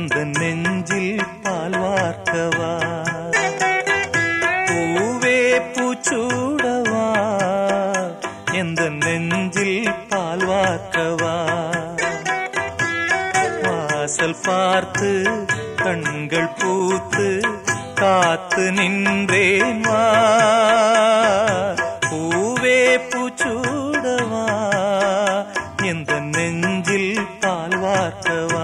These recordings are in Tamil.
எந்த நெஞ்சில் பால் வார்க்கவா பூவே பூச்சூடவா எந்த நெஞ்சில் பால் வார்க்கவா வாசல் பார்த்து கண்கள் பூத்து காத்து நின்றேன் வா பூவே பூச்சூடவா எந்த நெஞ்சில் பால் வார்க்கவா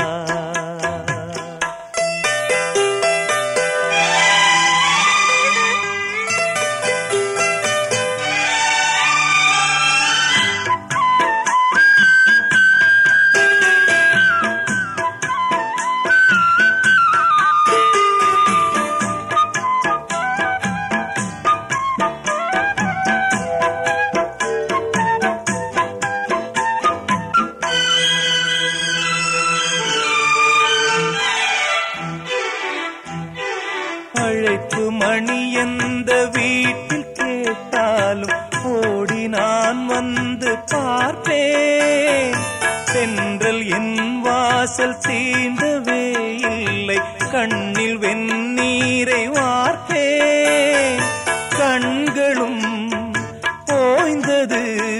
அழைப்பு மணி எந்த வீட்டில் கேட்டாலும் ஓடி நான் வந்து பார்ப்பேன் சென்றல் என் வாசல் தீண்டவே இல்லை கண்ணில் வெந்நீரை வார்ப்பேன் கண்களும் ஓய்ந்தது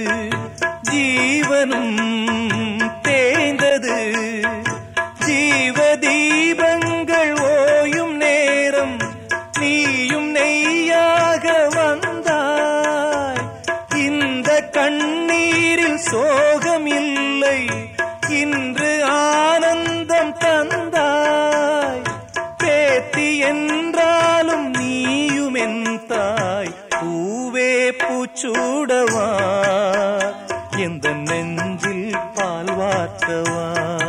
ஜீவனும் தேய்ந்தது ஜீவ தீபங்கள் ஓயும் நேரம் நீயும் நெய்யாக வந்தாய் இந்த கண்ணீரில் சோகம் இல்லை இன்று ஆனந்தம் தந்தாய் பேத்தி என்றாலும் நீயும் என் தாய் பூவே பூச்சூடவா எந்த நெஞ்சில் பால் வார்த்தவா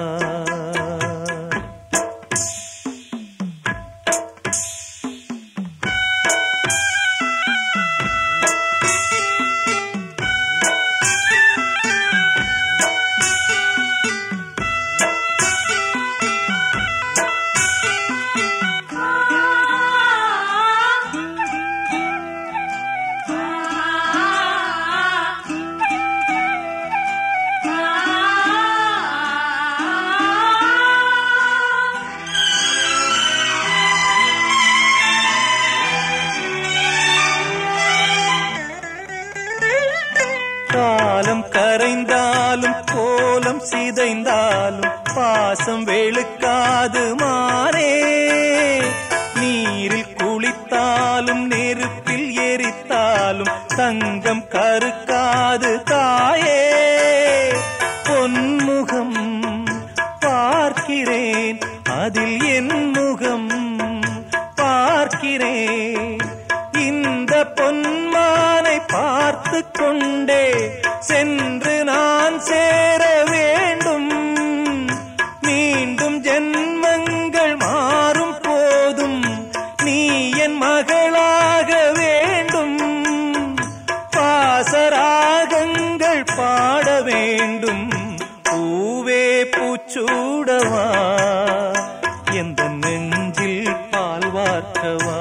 காலம் கரைந்தாலும் கோலம் சிதைந்தாலும் பாசம் வெளுக்காது மாறே நீரில் குளித்தாலும் நெருப்பில் எரித்தாலும் தங்கம் கருக்காது தாயே பொன்முகம் பார்க்கிறேன் அதில் என் முகம் பார்க்கிறேன் இந்த பொன்மானை பார்த்து கொண்டே சென்று நான் சேர வேண்டும் மீண்டும் ஜென்மங்கள் மாறும் போதும் நீ என் மகளாக வேண்டும் பாசராகங்கள் பாட வேண்டும் பூவே பூச்சூடவா எந்த நெஞ்சில் பால் வார்க்கவா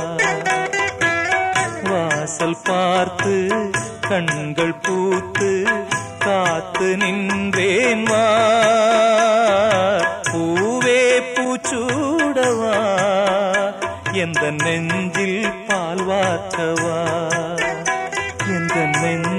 வாசல் பார்த்து கண்கள் பூத்து காத்து நின்றேன் வா பூவே பூச்சூடவா எந்த நெஞ்சில் பால் வார்க்கவா எந்த நெஞ்சில்